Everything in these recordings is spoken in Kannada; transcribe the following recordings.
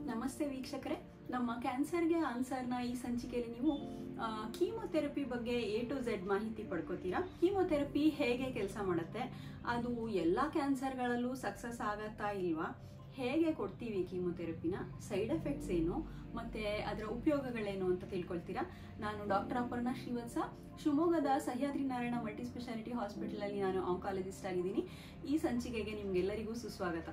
ನಮಸ್ತೆ ವೀಕ್ಷಕರೇ ನಮ್ಮ ಕ್ಯಾನ್ಸರ್ಗೆ ಆನ್ಸರ್ನ ಈ ಸಂಚಿಕೆಯಲ್ಲಿ ನೀವು ಕೀಮೊಥೆರಪಿ ಬಗ್ಗೆ ಎ ಟು ಝೆಡ್ ಮಾಹಿತಿ ಪಡ್ಕೋತೀರಾ ಕೀಮೊಥೆರಪಿ ಹೇಗೆ ಕೆಲಸ ಮಾಡುತ್ತೆ ಅದು ಎಲ್ಲ ಕ್ಯಾನ್ಸರ್ಗಳಲ್ಲೂ ಸಕ್ಸಸ್ ಆಗತ್ತಾ ಇಲ್ವಾ ಹೇಗೆ ಕೊಡ್ತೀವಿ ಕೀಮೊಥೆರಪಿನ ಸೈಡ್ ಎಫೆಕ್ಟ್ಸ್ ಏನು ಮತ್ತೆ ಅದರ ಉಪಯೋಗಗಳೇನು ಅಂತ ತಿಳ್ಕೊಳ್ತೀರಾ ನಾನು ಡಾಕ್ಟರ್ ಅಪರ್ಣಾ ಶ್ರೀವತ್ಸ ಶಿವಮೊಗ್ಗದ ಸಹ್ಯಾದ್ರಿ ನಾರಾಯಣ ಮಲ್ಟಿ ಸ್ಪೆಷಾಲಿಟಿ ಹಾಸ್ಪಿಟಲಲ್ಲಿ ನಾನು ಆಂಕಾಲಜಿಸ್ಟ್ ಆಗಿದ್ದೀನಿ ಈ ಸಂಚಿಕೆಗೆ ನಿಮ್ಗೆಲ್ಲರಿಗೂ ಸುಸ್ವಾಗತ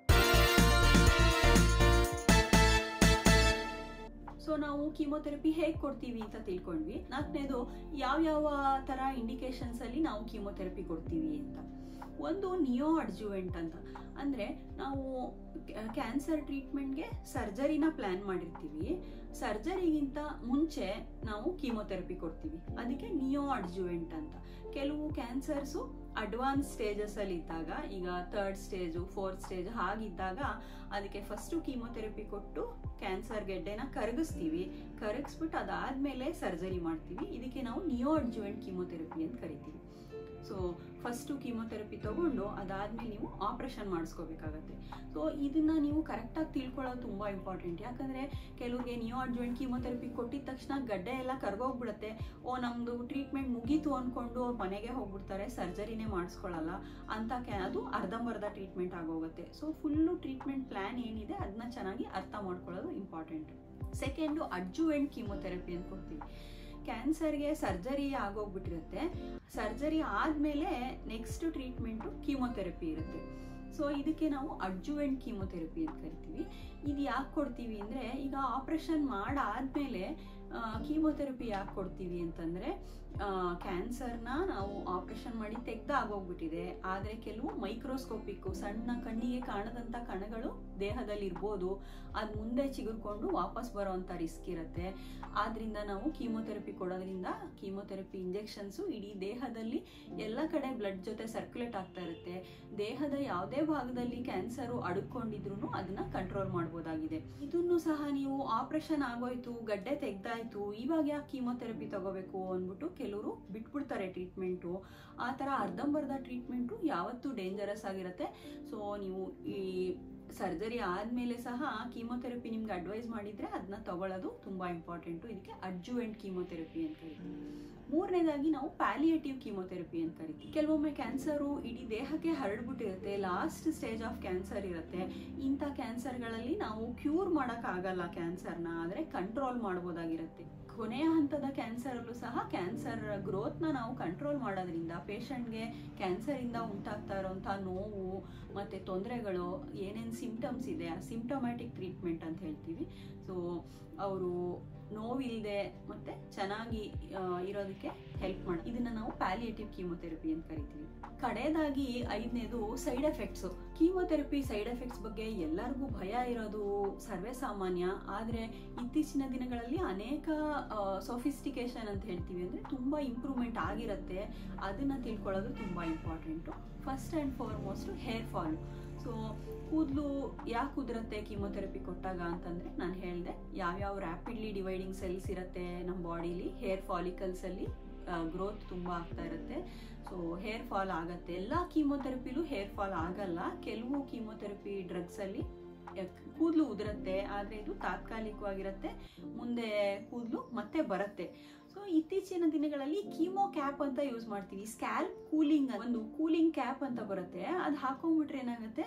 ಸೊ ನಾವು ಕೀಮೊಥೆರಪಿ ಹೇಗೆ ಕೊಡ್ತೀವಿ ಅಂತ ತಿಳ್ಕೊಂಡ್ವಿ ನಾಲ್ಕನೇದು ಯಾವ್ಯಾವ ತರ ಇಂಡಿಕೇಶನ್ಸ್ ಅಲ್ಲಿ ನಾವು ಕೀಮೊಥೆರಪಿ ಕೊಡ್ತೀವಿ ಅಂತ ಒಂದು ನಿಯೋ ಅಡ್ಜುವೆಂಟ್ ಅಂತ ಅಂದ್ರೆ ನಾವು ಕ್ಯಾನ್ಸರ್ ಟ್ರೀಟ್ಮೆಂಟ್ಗೆ ಸರ್ಜರಿನ ಪ್ಲಾನ್ ಮಾಡಿರ್ತೀವಿ ಸರ್ಜರಿಗಿಂತ ಮುಂಚೆ ನಾವು ಕೀಮೊಥೆರಪಿ ಕೊಡ್ತೀವಿ ಅದಕ್ಕೆ ನಿಯೋ ಅಡ್ಜುವೆಂಟ್ ಅಂತ ಕೆಲವು ಕ್ಯಾನ್ಸರ್ಸು ಅಡ್ವಾನ್ಸ್ ಸ್ಟೇಜಸ್ ಅಲ್ಲಿ ಇದ್ದಾಗ ಈಗ ಥರ್ಡ್ ಸ್ಟೇಜು ಫೋರ್ತ್ ಸ್ಟೇಜ್ ಹಾಗಿದ್ದಾಗ ಅದಕ್ಕೆ ಫಸ್ಟು ಕೀಮೊಥೆರಪಿ ಕೊಟ್ಟು ಕ್ಯಾನ್ಸರ್ ಗೆಡ್ಡೆನ ಕರಗಿಸ್ತೀವಿ ಕರಗಿಸ್ಬಿಟ್ಟು ಅದಾದ್ಮೇಲೆ ಸರ್ಜರಿ ಮಾಡ್ತೀವಿ ಇದಕ್ಕೆ ನಾವು ನಿಯೋ ಅಡ್ಜುವೆಂಟ್ ಕೀಮೊಥೆರಪಿ ಅಂತ ಕರಿತೀವಿ ಸೊ ಫಸ್ಟು ಕೀಮೊಥೆರಪಿ ತಗೊಂಡು ಅದಾದ್ಮೇಲೆ ನೀವು ಆಪರೇಷನ್ ಮಾಡಿಸ್ಕೋಬೇಕಾಗತ್ತೆ ಸೊ ಇದನ್ನ ನೀವು ಕರೆಕ್ಟಾಗಿ ತಿಳ್ಕೊಳ್ಳೋದು ತುಂಬಾ ಇಂಪಾರ್ಟೆಂಟ್ ಯಾಕಂದ್ರೆ ಕೆಲವ್ರಿಗೆ ನಿಯೋ ಅಡ್ಜುವೆಂಟ್ ಕೀಮೊಥೆರಪಿ ಕೊಟ್ಟಿದ ತಕ್ಷಣ ಗಡ್ಡೆ ಎಲ್ಲ ಕರ್ಗೋಗ್ಬಿಡುತ್ತೆ ಓ ನಮ್ದು ಟ್ರೀಟ್ಮೆಂಟ್ ಮುಗೀತು ಅನ್ಕೊಂಡು ಅವ್ರ ಮನೆಗೆ ಹೋಗ್ಬಿಡ್ತಾರೆ ಸರ್ಜರಿನೇ ಮಾಡಿಸ್ಕೊಳ್ಳಲ್ಲ ಅಂತ ಕ್ಯಾ ಅದು ಅರ್ಧಂಬರ್ಧ ಟ್ರೀಟ್ಮೆಂಟ್ ಆಗೋಗುತ್ತೆ ಸೊ ಫುಲ್ಲು ಟ್ರೀಟ್ಮೆಂಟ್ ಪ್ಲಾನ್ ಏನಿದೆ ಅದನ್ನ ಚೆನ್ನಾಗಿ ಅರ್ಥ ಮಾಡ್ಕೊಳ್ಳೋದು ಇಂಪಾರ್ಟೆಂಟ್ ಸೆಕೆಂಡು ಅಡ್ಜುವೆಂಟ್ ಕೀಮೊಥೆರಪಿ ಅಂತ ಕೊಡ್ತೀವಿ ಕ್ಯಾನ್ಸರ್ಗೆ ಸರ್ಜರಿ ಆಗೋಗ್ಬಿಟ್ಟಿರುತ್ತೆ ಸರ್ಜರಿ ಆದಮೇಲೆ ನೆಕ್ಸ್ಟ್ ಟ್ರೀಟ್ಮೆಂಟು ಕೀಮೊಥೆರಪಿ ಇರುತ್ತೆ ಸೊ ಇದಕ್ಕೆ ನಾವು ಅಡ್ಜುವೆಂಟ್ ಕೀಮೊಥೆರಪಿ ಅಂತ ಕರಿತೀವಿ ಇದು ಯಾಕೆ ಕೊಡ್ತೀವಿ ಅಂದರೆ ಈಗ ಆಪ್ರೇಷನ್ ಮಾಡಾದ್ಮೇಲೆ ಕೀಮೊಥೆರಪಿ ಯಾಕೆ ಕೊಡ್ತೀವಿ ಅಂತಂದರೆ ಕ್ಯಾನ್ಸರ್ನ ನಾವು ಆಪ್ರೇಷನ್ ಮಾಡಿ ತೆಗ್ದಾಗೋಗ್ಬಿಟ್ಟಿದೆ ಆದರೆ ಕೆಲವು ಮೈಕ್ರೋಸ್ಕೋಪಿಕ್ಕು ಸಣ್ಣ ಕಣ್ಣಿಗೆ ಕಾಣದಂಥ ಕಣಗಳು ದೇಹದಲ್ಲಿ ಇರ್ಬೋದು ಅದು ಮುಂದೆ ಚಿಗುರ್ಕೊಂಡು ವಾಪಸ್ ಬರೋವಂಥ ರಿಸ್ಕ್ ಇರುತ್ತೆ ಆದ್ರಿಂದ ನಾವು ಕೀಮೊಥೆರಪಿ ಕೊಡೋದ್ರಿಂದ ಕೀಮೊಥೆರಪಿ ಇಂಜೆಕ್ಷನ್ಸು ಇಡೀ ದೇಹದಲ್ಲಿ ಎಲ್ಲ ಕಡೆ ಬ್ಲಡ್ ಜೊತೆ ಸರ್ಕ್ಯುಲೇಟ್ ಆಗ್ತಾ ಇರುತ್ತೆ ದೇಹದ ಯಾವುದೇ ಭಾಗದಲ್ಲಿ ಕ್ಯಾನ್ಸರು ಅಡುಕೊಂಡಿದ್ರು ಅದನ್ನ ಕಂಟ್ರೋಲ್ ಮಾಡ್ಬೋದಾಗಿದೆ ಇದನ್ನು ಸಹ ನೀವು ಆಪರೇಷನ್ ಆಗೋಯ್ತು ಗಡ್ಡೆ ತೆಗ್ದಾಯ್ತು ಇವಾಗ ಯಾಕೆ ಕೀಮೊಥೆರಪಿ ತಗೋಬೇಕು ಅಂದ್ಬಿಟ್ಟು ಕೆಲವರು ಬಿಟ್ಬಿಡ್ತಾರೆ ಟ್ರೀಟ್ಮೆಂಟು ಆ ಥರ ಅರ್ಧಂಬರ್ಧ ಟ್ರೀಟ್ಮೆಂಟು ಯಾವತ್ತೂ ಡೇಂಜರಸ್ ಆಗಿರುತ್ತೆ ಸೊ ನೀವು ಈ ಸರ್ಜರಿ ಆದಮೇಲೆ ಸಹ ಕೀಮೊಥೆರಪಿ ನಿಮ್ಗೆ ಅಡ್ವೈಸ್ ಮಾಡಿದ್ರೆ ಅದನ್ನ ತಗೊಳ್ಳೋದು ತುಂಬಾ ಇಂಪಾರ್ಟೆಂಟು ಇದಕ್ಕೆ ಅಡ್ಜುವೆಂಟ್ ಕೀಮೊಥೆರಪಿ ಅಂತ ಕರಿತೀವಿ ಮೂರನೇದಾಗಿ ನಾವು ಪ್ಯಾಲಿಯೇಟಿವ್ ಕೀಮೊಥೆರಪಿ ಅಂತ ಕರಿತೀವಿ ಕೆಲವೊಮ್ಮೆ ಕ್ಯಾನ್ಸರು ಇಡೀ ದೇಹಕ್ಕೆ ಹರಡ್ಬಿಟ್ಟಿರುತ್ತೆ ಲಾಸ್ಟ್ ಸ್ಟೇಜ್ ಆಫ್ ಕ್ಯಾನ್ಸರ್ ಇರುತ್ತೆ ಇಂಥ ಕ್ಯಾನ್ಸರ್ಗಳಲ್ಲಿ ನಾವು ಕ್ಯೂರ್ ಮಾಡೋಕ್ಕಾಗಲ್ಲ ಕ್ಯಾನ್ಸರ್ನ ಆದರೆ ಕಂಟ್ರೋಲ್ ಮಾಡ್ಬೋದಾಗಿರುತ್ತೆ ಕೊನೆಯ ಹಂತದ ಕ್ಯಾನ್ಸರಲ್ಲೂ ಸಹ ಕ್ಯಾನ್ಸರ್ ಗ್ರೋತ್ನ ನಾವು ಕಂಟ್ರೋಲ್ ಮಾಡೋದ್ರಿಂದ ಪೇಷಂಟ್ಗೆ ಕ್ಯಾನ್ಸರಿಂದ ಉಂಟಾಗ್ತಾ ಇರೋಂಥ ನೋವು ಮತ್ತು ತೊಂದರೆಗಳು ಏನೇನು ಸಿಂಪ್ಟಮ್ಸ್ ಇದೆ ಆ ಸಿಂಪ್ಟಮ್ಯಾಟಿಕ್ ಟ್ರೀಟ್ಮೆಂಟ್ ಅಂತ ಹೇಳ್ತೀವಿ ಸೊ ಅವರು ನೋವಿಲ್ಲದೆ ಮತ್ತು ಚೆನ್ನಾಗಿ ಇರೋದಕ್ಕೆ ಹೆಲ್ಪ್ ಮಾಡಿ ಇದನ್ನ ನಾವು ಪ್ಯಾಲಿಯೇಟಿವ್ ಕೀಮೊಥೆರಪಿ ಅಂತ ಕರಿತೀವಿ ಕಡೆಯದಾಗಿ ಐದನೇದು side effects chemotherapy side effects ಬಗ್ಗೆ ಎಲ್ಲರಿಗೂ ಭಯ ಇರೋದು ಸರ್ವೇ ಸಾಮಾನ್ಯ ಆದರೆ ಇತ್ತೀಚಿನ ದಿನಗಳಲ್ಲಿ ಅನೇಕ ಸೊಫಿಸ್ಟಿಕೇಶನ್ ಅಂತ ಹೇಳ್ತೀವಿ ಅಂದರೆ ತುಂಬ ಇಂಪ್ರೂವ್ಮೆಂಟ್ ಆಗಿರುತ್ತೆ ಅದನ್ನು ತಿಳ್ಕೊಳ್ಳೋದು ತುಂಬ important first and foremost hair fall so ಕೂದಲು ಯಾಕೆ ಉದುರುತ್ತೆ ಕೀಮೊಥೆರಪಿ ಕೊಟ್ಟಾಗ ಅಂತಂದರೆ ನಾನು ಹೇಳಿದೆ ಯಾವ್ಯಾವ ರ್ಯಾಪಿಡ್ಲಿ ಡಿವೈಡಿಂಗ್ ಸೆಲ್ಸ್ ಇರುತ್ತೆ ನಮ್ಮ ಬಾಡಿಲಿ ಹೇರ್ ಫಾಲಿಕಲ್ಸಲ್ಲಿ ಗ್ರೋತ್ ತುಂಬ ಆಗ್ತಾ ಇರುತ್ತೆ ಸೊ ಹೇರ್ ಫಾಲ್ ಆಗತ್ತೆ ಎಲ್ಲ ಕೀಮೊಥೆರಪಿಲೂ ಹೇರ್ ಫಾಲ್ ಆಗಲ್ಲ ಕೆಲವು ಕೀಮೊಥೆರಪಿ ಡ್ರಗ್ಸಲ್ಲಿ ಕೂದಲು ಉದುರುತ್ತೆ ಆದರೆ ಇದು ತಾತ್ಕಾಲಿಕವಾಗಿರುತ್ತೆ ಮುಂದೆ ಕೂದಲು ಮತ್ತೆ ಬರುತ್ತೆ ಸೊ ಇತ್ತೀಚಿನ ದಿನಗಳಲ್ಲಿ ಕೀಮೋ ಕ್ಯಾಪ್ ಅಂತ ಯೂಸ್ ಮಾಡ್ತೀವಿ ಸ್ಕ್ಯಾಲ್ಪ್ ಕೂಲಿಂಗ್ ಒಂದು ಕೂಲಿಂಗ್ ಕ್ಯಾಪ್ ಅಂತ ಬರುತ್ತೆ ಅದು ಹಾಕೊಂಡ್ಬಿಟ್ರೆ ಏನಾಗುತ್ತೆ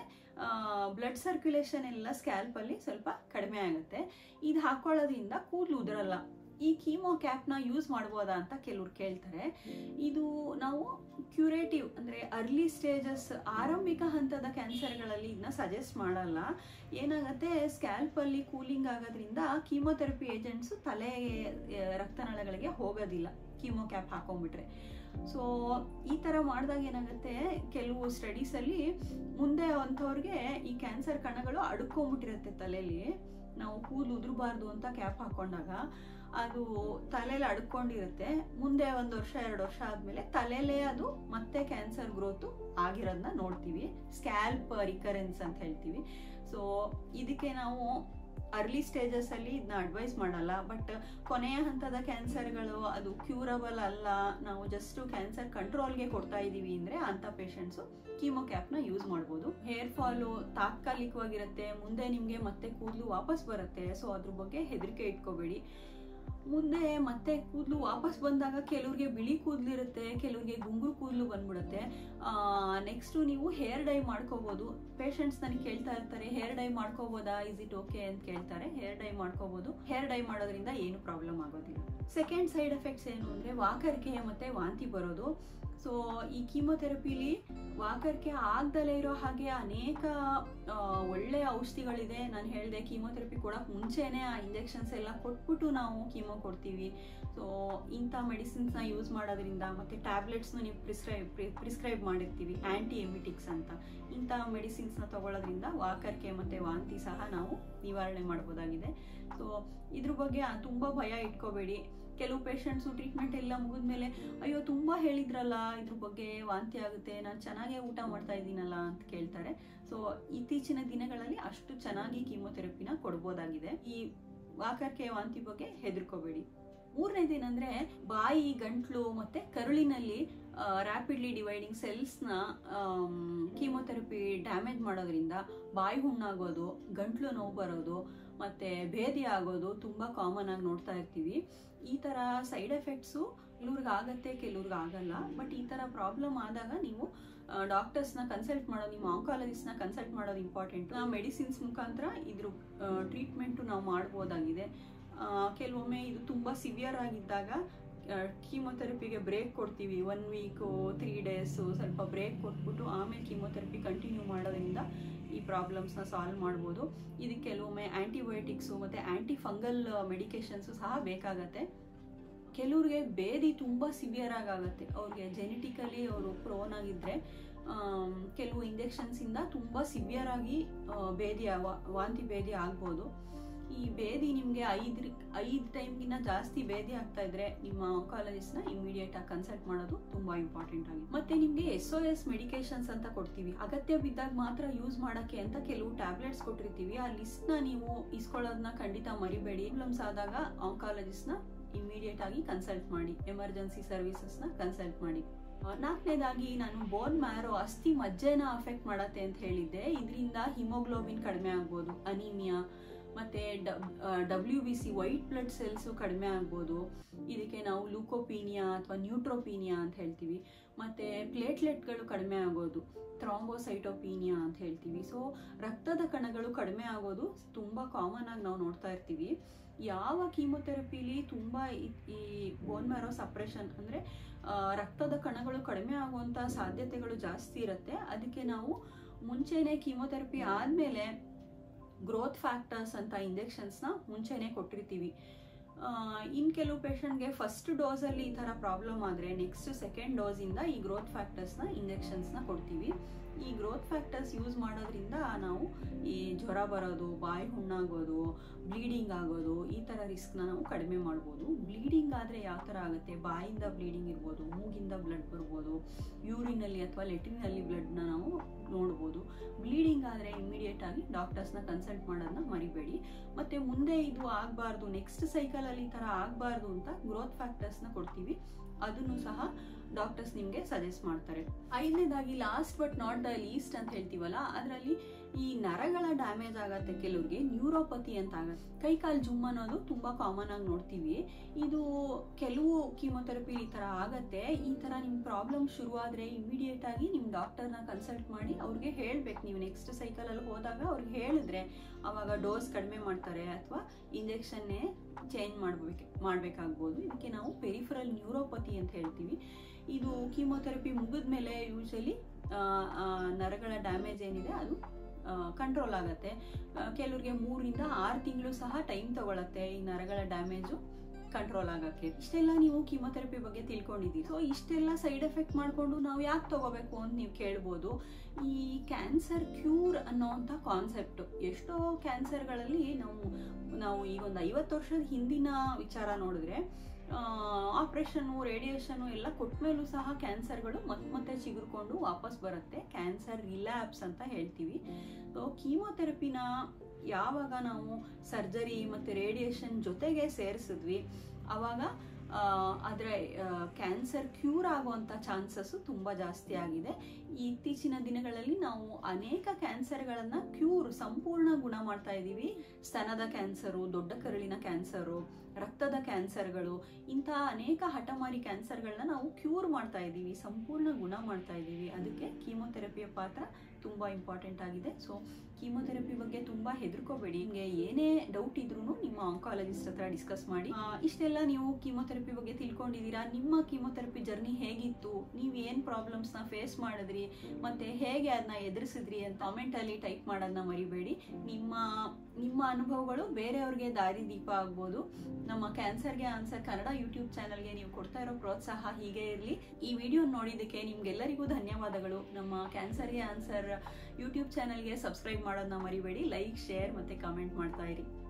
ಬ್ಲಡ್ ಸರ್ಕ್ಯುಲೇಷನ್ ಎಲ್ಲ ಸ್ಕ್ಯಾಲ್ಪಲ್ಲಿ ಸ್ವಲ್ಪ ಕಡಿಮೆ ಆಗುತ್ತೆ ಇದು ಹಾಕೊಳ್ಳೋದ್ರಿಂದ ಕೂದಲು ಉದುರಲ್ಲ ಈ ಕೀಮೋ ಕ್ಯಾಪ್ನ ಯೂಸ್ ಮಾಡ್ಬೋದಾ ಅಂತ ಕೆಲವ್ರು ಕೇಳ್ತಾರೆ ಇದು ನಾವು ಕ್ಯೂರೇಟಿವ್ ಅಂದರೆ ಅರ್ಲಿ ಸ್ಟೇಜಸ್ ಆರಂಭಿಕ ಹಂತದ ಕ್ಯಾನ್ಸರ್ಗಳಲ್ಲಿ ಇದನ್ನ ಸಜೆಸ್ಟ್ ಮಾಡಲ್ಲ ಏನಾಗುತ್ತೆ ಸ್ಕ್ಯಾಲ್ಪಲ್ಲಿ ಕೂಲಿಂಗ್ ಆಗೋದ್ರಿಂದ ಕೀಮೊಥೆರಪಿ ಏಜೆಂಟ್ಸು ತಲೆ ರಕ್ತನಾಳಗಳಿಗೆ ಹೋಗೋದಿಲ್ಲ ಕೀಮೋ ಕ್ಯಾಪ್ ಹಾಕೊಂಡ್ಬಿಟ್ರೆ ಸೊ ಈ ಥರ ಮಾಡಿದಾಗ ಏನಾಗುತ್ತೆ ಕೆಲವು ಸ್ಟಡೀಸಲ್ಲಿ ಮುಂದೆ ಅಂಥವ್ರಿಗೆ ಈ ಕ್ಯಾನ್ಸರ್ ಕಣಗಳು ಅಡ್ಕೊಂಬಿಟ್ಟಿರುತ್ತೆ ತಲೆಯಲ್ಲಿ ನಾವು ಕೂದಲು ಉದುರಬಾರ್ದು ಅಂತ ಕ್ಯಾಪ್ ಹಾಕೊಂಡಾಗ ಅದು ತಲೆಯಲ್ಲಿ ಅಡ್ಕೊಂಡಿರುತ್ತೆ ಮುಂದೆ ಒಂದು ವರ್ಷ ಎರಡು ವರ್ಷ ಆದಮೇಲೆ ತಲೆಯಲ್ಲೇ ಅದು ಮತ್ತೆ ಕ್ಯಾನ್ಸರ್ ಗ್ರೋತು ಆಗಿರೋದನ್ನ ನೋಡ್ತೀವಿ ಸ್ಕ್ಯಾಲ್ಪ್ ರಿಕರೆನ್ಸ್ ಅಂತ ಹೇಳ್ತೀವಿ ಸೊ ಇದಕ್ಕೆ ನಾವು ಅರ್ಲಿ ಸ್ಟೇಜಸ್ ಅಲ್ಲಿ ಇದನ್ನ ಅಡ್ವೈಸ್ ಮಾಡಲ್ಲ ಬಟ್ ಕೊನೆಯ ಹಂತದ ಕ್ಯಾನ್ಸರ್ಗಳು ಅದು ಕ್ಯೂರಬಲ್ ಅಲ್ಲ ನಾವು ಜಸ್ಟ್ ಕ್ಯಾನ್ಸರ್ ಕಂಟ್ರೋಲ್ಗೆ ಕೊಡ್ತಾ ಇದೀವಿ ಅಂದ್ರೆ ಅಂತ ಪೇಷಂಟ್ಸು ಕೀಮೋ ಕ್ಯಾಪ್ನ ಯೂಸ್ ಮಾಡ್ಬೋದು ಹೇರ್ ಫಾಲು ತಾತ್ಕಾಲಿಕವಾಗಿರುತ್ತೆ ಮುಂದೆ ನಿಮಗೆ ಮತ್ತೆ ಕೂದಲು ವಾಪಸ್ ಬರುತ್ತೆ ಸೊ ಅದ್ರ ಬಗ್ಗೆ ಹೆದರಿಕೆ ಇಟ್ಕೋಬೇಡಿ ಮುಂದೆ ಮತ್ತೆ ಕೂದಲು ವಾಪಸ್ ಬಂದಾಗ ಕೆಲವ್ರಿಗೆ ಬಿಳಿ ಕೂದಲು ಇರುತ್ತೆ ಕೆಲವ್ರಿಗೆ ಗುಂಗುರು ಕೂದಲು ಬಂದ್ಬಿಡುತ್ತೆ ನೆಕ್ಸ್ಟು ನೀವು ಹೇರ್ ಡೈ ಮಾಡ್ಕೋಬೋದು ಪೇಷಂಟ್ಸ್ ನನಗೆ ಕೇಳ್ತಾ ಇರ್ತಾರೆ ಹೇರ್ ಡೈ ಮಾಡ್ಕೋಬೋದಾ ಇಸ್ ಇಟ್ ಓಕೆ ಅಂತ ಕೇಳ್ತಾರೆ ಹೇರ್ ಡೈ ಮಾಡ್ಕೋಬೋದು ಹೇರ್ ಡೈ ಮಾಡೋದ್ರಿಂದ ಏನು ಪ್ರಾಬ್ಲಮ್ ಆಗೋದಿಲ್ಲ ಸೆಕೆಂಡ್ ಸೈಡ್ ಎಫೆಕ್ಟ್ಸ್ ಏನು ಅಂದರೆ ವಾಕರಿಕೆ ಮತ್ತು ವಾಂತಿ ಬರೋದು ಸೊ ಈ ಕೀಮೊಥೆರಪಿಲಿ ವಾಕರಿಕೆ ಆಗ್ದಲೇ ಇರೋ ಹಾಗೆ ಅನೇಕ ಒಳ್ಳೆಯ ಔಷಧಿಗಳಿದೆ ನಾನು ಹೇಳಿದೆ ಕೀಮೊಥೆರಪಿ ಕೊಡೋಕೆ ಮುಂಚೆನೇ ಆ ಇಂಜೆಕ್ಷನ್ಸ್ ಎಲ್ಲ ಕೊಟ್ಬಿಟ್ಟು ನಾವು ಕೀಮೋ ಕೊಡ್ತೀವಿ ಸೊ ಇಂಥ ಮೆಡಿಸಿನ್ಸ್ನ ಯೂಸ್ ಮಾಡೋದ್ರಿಂದ ಮತ್ತು ಟ್ಯಾಬ್ಲೆಟ್ಸ್ನ ನೀವು ಪ್ರಿಸ್ಕ್ರೈಬ್ ಪ್ರಿಸ್ಕ್ರೈಬ್ ಮಾಡಿರ್ತೀವಿ ಆ್ಯಂಟಿ ಎಮಿಟಿಕ್ಸ್ ಅಂತ ಇಂಥ ಮೆಡಿಸಿನ್ಸ್ನ ತಗೊಳ್ಳೋದ್ರಿಂದ ವಾಕರಿಕೆ ಮತ್ತು ವಾಂತಿ ಸಹ ನಾವು ನಿವಾರಣೆ ಮಾಡ್ಬೋದಾಗಿದೆ ಸೊ ಇದ್ರ ಬಗ್ಗೆ ತುಂಬ ಭಯ ಇಟ್ಕೋಬೇಡಿ ಕೆಲವು ಪೇಷಂಟ್ಸು ಟ್ರೀಟ್ಮೆಂಟ್ ಎಲ್ಲ ಮುಗಿದ್ಮೇಲೆ ಅಯ್ಯೋ ತುಂಬ ಹೇಳಿದ್ರಲ್ಲ ಇದ್ರ ಬಗ್ಗೆ ವಾಂತಿ ಆಗುತ್ತೆ ನಾನು ಚೆನ್ನಾಗೇ ಊಟ ಮಾಡ್ತಾ ಇದ್ದೀನಲ್ಲ ಅಂತ ಕೇಳ್ತಾರೆ ಸೊ ಇತ್ತೀಚಿನ ದಿನಗಳಲ್ಲಿ ಅಷ್ಟು ಚೆನ್ನಾಗಿ ಕೀಮೊಥೆರಪಿನ ಕೊಡ್ಬೋದಾಗಿದೆ ಈ ವಾಕರ್ಕೆ ವಾಂತಿ ಬಗ್ಗೆ ಹೆದರ್ಕೋಬೇಡಿ ಮೂರನೇದೇನಂದ್ರೆ ಬಾಯಿ ಗಂಟ್ಲು ಮತ್ತೆ ಕರುಳಿನಲ್ಲಿ ರ್ಯಾಪಿಡ್ಲಿ ಡಿವೈಡಿಂಗ್ ಸೆಲ್ಸ್ನ ಕೀಮೊಥೆರಪಿ ಡ್ಯಾಮೇಜ್ ಮಾಡೋದ್ರಿಂದ ಬಾಯಿ ಹುಣ್ಣಾಗೋದು ಗಂಟ್ಲು ನೋವು ಬರೋದು ಮತ್ತೆ ಭೇದಿ ಆಗೋದು ತುಂಬ ಕಾಮನ್ ಆಗಿ ನೋಡ್ತಾ ಇರ್ತೀವಿ ಈ ಥರ ಸೈಡ್ ಎಫೆಕ್ಟ್ಸು ಕೆಲವ್ರಿಗೆ ಆಗತ್ತೆ ಕೆಲವ್ರಿಗೆ ಆಗಲ್ಲ ಬಟ್ ಈ ಥರ ಪ್ರಾಬ್ಲಮ್ ಆದಾಗ ನೀವು ಡಾಕ್ಟರ್ಸ್ನ ಕನ್ಸಲ್ಟ್ ಮಾಡೋದು ನಿಮ್ಮ ಆಂಕಾಲಜಿಸ್ಟ್ನ ಕನ್ಸಲ್ಟ್ ಮಾಡೋದು ಇಂಪಾರ್ಟೆಂಟ್ ಮೆಡಿಸಿನ್ಸ್ ಮುಖಾಂತರ ಇದ್ರ ಟ್ರೀಟ್ಮೆಂಟು ನಾವು ಮಾಡ್ಬೋದಾಗಿದೆ ಕೆಲವೊಮ್ಮೆ ಇದು ತುಂಬ ಸಿವಿಯರ್ ಆಗಿದ್ದಾಗ ಕೀಮೊಥೆರಪಿಗೆ ಬ್ರೇಕ್ ಕೊಡ್ತೀವಿ ಒನ್ ವೀಕು ತ್ರೀ ಡೇಸು ಸ್ವಲ್ಪ ಬ್ರೇಕ್ ಕೊಟ್ಬಿಟ್ಟು ಆಮೇಲೆ ಕೀಮೊಥೆರಪಿ ಕಂಟಿನ್ಯೂ ಮಾಡೋದ್ರಿಂದ ಈ ಪ್ರಾಬ್ಲಮ್ಸ್ನ ಸಾಲ್ವ್ ಮಾಡ್ಬೋದು ಇದಕ್ಕೆ ಕೆಲವೊಮ್ಮೆ ಆ್ಯಂಟಿಬಯೋಟಿಕ್ಸು ಮತ್ತು ಆ್ಯಂಟಿ ಫಂಗಲ್ ಮೆಡಿಕೇಶನ್ಸು ಸಹ ಬೇಕಾಗತ್ತೆ ಕೆಲವ್ರಿಗೆ ಬೇದಿ ತುಂಬ ಸಿವಿಯರ್ ಆಗುತ್ತೆ ಅವ್ರಿಗೆ ಜೆನೆಟಿಕಲಿ ಅವರು ಪ್ರೋನ್ ಆಗಿದ್ದರೆ ಕೆಲವು ಇಂಜೆಕ್ಷನ್ಸಿಂದ ತುಂಬ ಸಿವಿಯರ್ ಆಗಿ ಬೇದಿ ವಾಂತಿ ಬೇದಿ ಆಗ್ಬೋದು ಈ ಬೇದಿ ನಿಮಗೆ ಐದು ಐದು ಟೈಮ್ಗಿನ್ನ ಜಾಸ್ತಿ ಬೇದಿ ಆಗ್ತಾ ಇದ್ರೆ ನಿಮ್ಮ ಆಂಕಾಲಜಿಸ್ಟ್ನ ಇಮಿಡಿಯೇಟ್ ಆಗಿ ಕನ್ಸಲ್ಟ್ ಮಾಡೋದು ತುಂಬಾ ಇಂಪಾರ್ಟೆಂಟ್ ಆಗಿದೆ ಮತ್ತೆ ನಿಮಗೆ ಎಸ್ ಒ ಎಸ್ ಮೆಡಿಕೇಶನ್ಸ್ ಅಂತ ಕೊಡ್ತೀವಿ ಅಗತ್ಯ ಬಿದ್ದಾಗ ಮಾತ್ರ ಯೂಸ್ ಮಾಡಕ್ಕೆ ಅಂತ ಕೆಲವು ಟ್ಯಾಬ್ಲೆಟ್ಸ್ ಕೊಟ್ಟಿರ್ತೀವಿ ಆ ಲಿಸ್ಟ್ನ ನೀವು ಇಸ್ಕೊಳ್ಳೋದನ್ನ ಖಂಡಿತ ಮರಿಬೇಡಿ ಪ್ರಾಬ್ಲಮ್ಸ್ ಆದಾಗ ಆಂಕಾಲಜಿಸ್ಟ್ನ ಇಮಿಡಿಯೇಟ್ ಆಗಿ ಕನ್ಸಲ್ಟ್ ಮಾಡಿ ಎಮರ್ಜೆನ್ಸಿ ಸರ್ವಿಸಸ್ನ ಕನ್ಸಲ್ಟ್ ಮಾಡಿ ನಾಲ್ಕನೇದಾಗಿ ನಾನು ಬೋನ್ ಮ್ಯಾರೋ ಅಸ್ಥಿ ಮಜ್ಜೆನ ಅಫೆಕ್ಟ್ ಮಾಡತ್ತೆ ಅಂತ ಹೇಳಿದ್ದೆ ಇದರಿಂದ ಹಿಮೋಗ್ಲೋಬಿನ್ ಕಡಿಮೆ ಆಗ್ಬೋದು ಅನಿಮಿಯಾ ಮತ್ತೆ W B C white blood cells ಕಡಿಮೆ ಆಗ್ಬೋದು ಇದಕ್ಕೆ ನಾವು ಲೂಕೋಪೀನಿಯಾ ಅಥವಾ ನ್ಯೂಟ್ರೋಪೀನಿಯಾ ಅಂತ ಹೇಳ್ತೀವಿ ಮತ್ತೆ ಪ್ಲೇಟ್ಲೆಟ್ಗಳು ಕಡಿಮೆ ಆಗೋದು ಥ್ರಾಂಬೋಸೈಟೋಪೀನಿಯಾ ಅಂತ ಹೇಳ್ತೀವಿ ಸೊ ರಕ್ತದ ಕಣಗಳು ಕಡಿಮೆ ಆಗೋದು ತುಂಬ ಕಾಮನ್ ಆಗಿ ನಾವು ನೋಡ್ತಾ ಇರ್ತೀವಿ ಯಾವ ಕೀಮೊಥೆರಪಿಲಿ ತುಂಬ ಈ ಬೋನ್ ಮ್ಯಾರೋ ಸಪ್ರೆಷನ್ ಅಂದರೆ ರಕ್ತದ ಕಣಗಳು ಕಡಿಮೆ ಆಗುವಂಥ ಸಾಧ್ಯತೆಗಳು ಜಾಸ್ತಿ ಇರುತ್ತೆ ಅದಕ್ಕೆ ನಾವು ಮುಂಚೆನೆ ಕೀಮೊಥೆರಪಿ ಆದಮೇಲೆ ಗ್ರೋತ್ ಫ್ಯಾಕ್ಟರ್ಸ್ ಅಂತ ಇಂಜೆಕ್ಷನ್ಸ್ನ ಮುಂಚೆನೇ ಕೊಟ್ಟಿರ್ತೀವಿ ಇನ್ನು ಕೆಲವು ಪೇಷಂಟ್ಗೆ ಫಸ್ಟ್ ಡೋಸಲ್ಲಿ ಈ ಥರ ಪ್ರಾಬ್ಲಮ್ ಆದರೆ ನೆಕ್ಸ್ಟ್ ಸೆಕೆಂಡ್ ಡೋಸಿಂದ ಈ ಗ್ರೋತ್ ಫ್ಯಾಕ್ಟರ್ಸ್ನ ಇಂಜೆಕ್ಷನ್ಸ್ನ ಕೊಡ್ತೀವಿ ಈ ಗ್ರೋತ್ ಫ್ಯಾಕ್ಟರ್ಸ್ ಯೂಸ್ ಮಾಡೋದ್ರಿಂದ ನಾವು ಈ ಜ್ವರ ಬರೋದು ಬಾಯಿ ಹುಣ್ಣಾಗೋದು ಬ್ಲೀಡಿಂಗ್ ಆಗೋದು ಈ ಥರ ರಿಸ್ಕ್ನ ನಾವು ಕಡಿಮೆ ಮಾಡ್ಬೋದು ಬ್ಲೀಡಿಂಗ್ ಆದರೆ ಯಾವ ಥರ ಆಗುತ್ತೆ ಬಾಯಿಂದ ಬ್ಲೀಡಿಂಗ್ ಇರ್ಬೋದು ಮೂಗಿಂದ ಬ್ಲಡ್ ಬರ್ಬೋದು ಯೂರಿನಲ್ಲಿ ಅಥವಾ ಲೆಟ್ರಿನಲ್ಲಿ ಬ್ಲಡ್ನ ನಾವು ನೋಡ್ಬೋದು ಬ್ಲೀಡಿಂಗ್ ಆದರೆ ಇಮಿಡಿಯೇಟ್ ಆಗಿ ಡಾಕ್ಟರ್ಸ್ನ ಕನ್ಸಲ್ಟ್ ಮಾಡೋದನ್ನ ಮರಿಬೇಡಿ ಮತ್ತು ಮುಂದೆ ಇದು ಆಗಬಾರ್ದು ನೆಕ್ಸ್ಟ್ ಸೈಕಲಲ್ಲಿ ಈ ಥರ ಆಗಬಾರ್ದು ಅಂತ ಗ್ರೋತ್ ಫ್ಯಾಕ್ಟರ್ಸ್ನ ಕೊಡ್ತೀವಿ ಅದನ್ನು ಸಹ ಡಾಕ್ಟರ್ಸ್ ನಿಮಗೆ ಸಜೆಸ್ಟ್ ಮಾಡ್ತಾರೆ ಐದನೇದಾಗಿ last but not the least ಅಂತ ಹೇಳ್ತೀವಲ್ಲ ಅದರಲ್ಲಿ ಈ ನರಗಳ ಡ್ಯಾಮೇಜ್ ಆಗತ್ತೆ ಕೆಲವ್ರಿಗೆ ನ್ಯೂರೋಪತಿ ಅಂತ ಆಗತ್ತೆ ಕೈ ಕಾಲು ಜುಮ್ ಅನ್ನೋದು ತುಂಬಾ ಕಾಮನ್ ಆಗಿ ನೋಡ್ತೀವಿ ಇದು ಕೆಲವು ಕೀಮೊಥೆರಪಿ ಈ ತರ ಆಗತ್ತೆ ಈ ತರ ನಿಮ್ ಪ್ರಾಬ್ಲಮ್ ಶುರುವಾದ್ರೆ ಇಮಿಡಿಯೇಟ್ ಆಗಿ ನಿಮ್ ಡಾಕ್ಟರ್ನ ಕನ್ಸಲ್ಟ್ ಮಾಡಿ ಅವ್ರಿಗೆ ಹೇಳ್ಬೇಕು ನೀವು ನೆಕ್ಸ್ಟ್ ಸೈಕಲ್ ಅಲ್ಲಿ ಹೋದಾಗ ಅವ್ರಿಗೆ ಹೇಳಿದ್ರೆ ಅವಾಗ ಡೋಸ್ ಕಡಿಮೆ ಮಾಡ್ತಾರೆ ಅಥವಾ ಇಂಜೆಕ್ಷನ್ನೇ ಚೇಂಜ್ ಮಾಡ್ಬೇಕು ಮಾಡ್ಬೇಕಾಗ್ಬೋದು ಇದಕ್ಕೆ ನಾವು ಪೆರಿಫರಲ್ ನ್ಯೂರೋಪತಿ ಅಂತ ಹೇಳ್ತೀವಿ ಇದು ಕೀಮೊಥೆರಪಿ ಮುಗಿದ್ಮೇಲೆ ಯೂಶಲಿ ನರಗಳ ಡ್ಯಾಮೇಜ್ ಏನಿದೆ ಅದು ಕಂಟ್ರೋಲ್ ಆಗುತ್ತೆ ಕೆಲವ್ರಿಗೆ ಮೂರಿಂದ ಆರು ತಿಂಗಳು ಸಹ ಟೈಮ್ ತಗೊಳತ್ತೆ ಈ ನರಗಳ ಡ್ಯಾಮೇಜು ಕಂಟ್ರೋಲ್ ಆಗಕ್ಕೆ ಇಷ್ಟೆಲ್ಲ ನೀವು ಕೀಮೊಥೆರಪಿ ಬಗ್ಗೆ ತಿಳ್ಕೊಂಡಿದ್ದೀರಿ ಸೊ ಇಷ್ಟೆಲ್ಲ ಸೈಡ್ ಎಫೆಕ್ಟ್ ಮಾಡಿಕೊಂಡು ನಾವು ಯಾಕೆ ತಗೋಬೇಕು ಅಂತ ನೀವು ಕೇಳ್ಬೋದು ಈ ಕ್ಯಾನ್ಸರ್ ಕ್ಯೂರ್ ಅನ್ನೋವಂಥ ಕಾನ್ಸೆಪ್ಟ್ ಎಷ್ಟೋ ಕ್ಯಾನ್ಸರ್ಗಳಲ್ಲಿ ನಾವು ನಾವು ಈಗ ಒಂದು ಐವತ್ತು ವರ್ಷದ ಹಿಂದಿನ ವಿಚಾರ ನೋಡಿದ್ರೆ ಆಪ್ರೇಷನ್ನು ರೇಡಿಯೇಷನು ಎಲ್ಲ ಕೊಟ್ಮೇಲೂ ಸಹ ಕ್ಯಾನ್ಸರ್ಗಳು ಮತ್ತೆ ಮತ್ತೆ ಚಿಗುರ್ಕೊಂಡು ವಾಪಸ್ ಬರುತ್ತೆ ಕ್ಯಾನ್ಸರ್ ರಿಲ್ಯಾಪ್ಸ್ ಅಂತ ಹೇಳ್ತೀವಿ ಸೊ ಕೀಮೊಥೆರಪಿನ ಯಾವಾಗ ನಾವು ಸರ್ಜರಿ ಮತ್ತು ರೇಡಿಯೇಷನ್ ಜೊತೆಗೆ ಸೇರಿಸಿದ್ವಿ ಆವಾಗ ಅದರ ಕ್ಯಾನ್ಸರ್ ಕ್ಯೂರ್ ಆಗುವಂಥ ಚಾನ್ಸಸ್ಸು ತುಂಬ ಜಾಸ್ತಿ ಆಗಿದೆ ಇತ್ತೀಚಿನ ದಿನಗಳಲ್ಲಿ ನಾವು ಅನೇಕ ಕ್ಯಾನ್ಸರ್ಗಳನ್ನು ಕ್ಯೂರ್ ಸಂಪೂರ್ಣ ಗುಣ ಮಾಡ್ತಾ ಇದ್ದೀವಿ ಸ್ತನದ ಕ್ಯಾನ್ಸರು ದೊಡ್ಡ ಕರುಳಿನ ಕ್ಯಾನ್ಸರು ರಕ್ತದ ಕ್ಯಾನ್ಸರ್ಗಳು ಇಂತಹ ಅನೇಕ ಹಠಮಾರಿ ಕ್ಯಾನ್ಸರ್ಗಳನ್ನ ನಾವು ಕ್ಯೂರ್ ಮಾಡ್ತಾ ಇದ್ದೀವಿ ಸಂಪೂರ್ಣ ಗುಣ ಮಾಡ್ತಾ ಇದ್ದೀವಿ ಅದಕ್ಕೆ ಕೀಮೊಥೆರಪಿಯ ಪಾತ್ರ ತುಂಬ ಇಂಪಾರ್ಟೆಂಟ್ ಆಗಿದೆ ಸೊ ಕೀಮೊಥೆರಪಿ ಬಗ್ಗೆ ತುಂಬ ಹೆದರ್ಕೋಬೇಡಿ ನಿಮಗೆ ಏನೇ ಡೌಟ್ ಇದ್ರೂ ನಿಮ್ಮ ಆಂಕಾಲಜಿಸ್ಟ್ ಹತ್ರ ಡಿಸ್ಕಸ್ ಮಾಡಿ ಆ, ಇಷ್ಟೆಲ್ಲ ನೀವು ಕೀಮೊಥೆರಪಿ ಬಗ್ಗೆ ತಿಳ್ಕೊಂಡಿದ್ದೀರಾ ನಿಮ್ಮ ಕೀಮೊಥೆರಪಿ ಜರ್ನಿ ಹೇಗಿತ್ತು ನೀವು ಏನು ಪ್ರಾಬ್ಲಮ್ಸ್ನ ಫೇಸ್ ಮಾಡಿದ್ರಿ ಮತ್ತೆ ಹೇಗೆ ಅದನ್ನ ಎದುರಿಸಿದ್ರಿ ಅಂತ ಕಾಮೆಂಟಲ್ಲಿ ಟೈಪ್ ಮಾಡೋದನ್ನ ಮರಿಬೇಡಿ ನಿಮ್ಮ ನಿಮ್ಮ ಅನುಭವಗಳು ಬೇರೆಯವ್ರಿಗೆ ದಾರಿ ದೀಪ ಆಗ್ಬೋದು ನಮ್ಮ ಕ್ಯಾನ್ಸರ್ಗೆ ಆನ್ಸರ್ ಕನ್ನಡ ಯೂಟ್ಯೂಬ್ ಚಾನಲ್ಗೆ ನೀವು ಕೊಡ್ತಾ ಇರೋ ಪ್ರೋತ್ಸಾಹ ಹೀಗೆ ಇರಲಿ ಈ ವಿಡಿಯೋ ನೋಡಿದ್ದಕ್ಕೆ ನಿಮ್ಗೆಲ್ಲರಿಗೂ ಧನ್ಯವಾದಗಳು ನಮ್ಮ ಕ್ಯಾನ್ಸರ್ಗೆ ಆನ್ಸರ್ ಯೂಟ್ಯೂಬ್ ಚಾನಲ್ಗೆ ಸಬ್ಸ್ಕ್ರೈಬ್ ಮಾಡೋದನ್ನ ಮರಿಬೇಡಿ ಲೈಕ್ ಶೇರ್ ಮತ್ತೆ ಕಮೆಂಟ್ ಮಾಡ್ತಾ ಇರಿ